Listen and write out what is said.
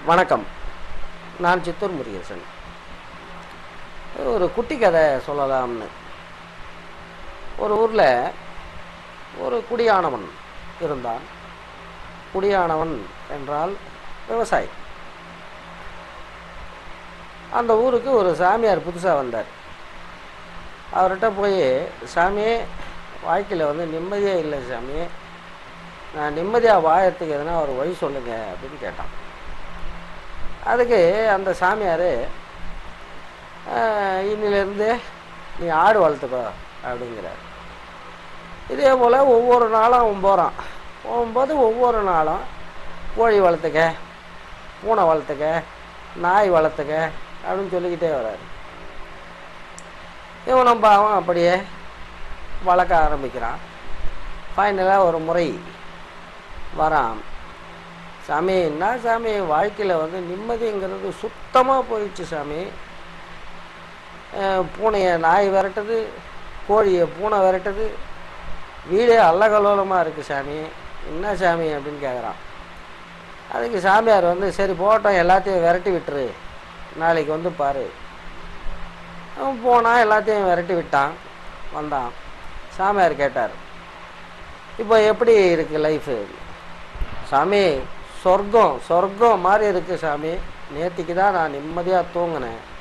வணக்கம் நான் சித்தூர் முருகேசன் ஒரு குட்டி கதை சொல்லலாம்னு ஒரு ஊரில் ஒரு குடியானவன் இருந்தான் குடியானவன் என்றால் விவசாயி அந்த ஊருக்கு ஒரு சாமியார் புதுசாக வந்தார் அவர்கிட்ட போய் சாமியே வாழ்க்கையில் வந்து நிம்மதியே இல்லை சாமி நான் நிம்மதியாக வாழறதுக்கு எதனா ஒரு வழி சொல்லுங்க அப்படின்னு கேட்டான் அதுக்கு அந்த சாமியார் இன்னிலேருந்து நீ ஆடு வளர்த்துக்கோ அப்படிங்கிறார் இதே போல் ஒவ்வொரு நாளும் அவன் போகிறான் போகும்போது ஒவ்வொரு நாளும் கோழி வளர்த்துக்க பூனை வளர்த்துக்க நாய் வளர்த்துக்க அப்படின்னு சொல்லிக்கிட்டே வர்றாரு இவன் நம்ம அவன் அப்படியே வளர்க்க ஆரம்பிக்கிறான் ஃபைனலாக ஒரு முறை வரான் சாமி என்ன சாமி வாழ்க்கையில் வந்து நிம்மதிங்கிறது சுத்தமாக போயிடுச்சு சாமி அஹ் பூனையை நாய் விரட்டுது கோழியை பூனை விரட்டுது வீடே அல்லகலோலமாக இருக்குது சாமி என்ன சாமி அப்படின்னு கேட்குறான் அதுக்கு சாமியார் வந்து சரி போட்டோம் எல்லாத்தையும் விரட்டி விட்டுரு நாளைக்கு வந்து பாரு அவன் போனான் எல்லாத்தையும் விரட்டி விட்டான் வந்தான் சாமியார் கேட்டார் இப்போ எப்படி இருக்குது லைஃபு சாமி சொர்க்கம் சொர்க்கம் மாதிரி இருக்குது சாமி நேற்றுக்கு தான் நான் நிம்மதியாக தூங்கினேன்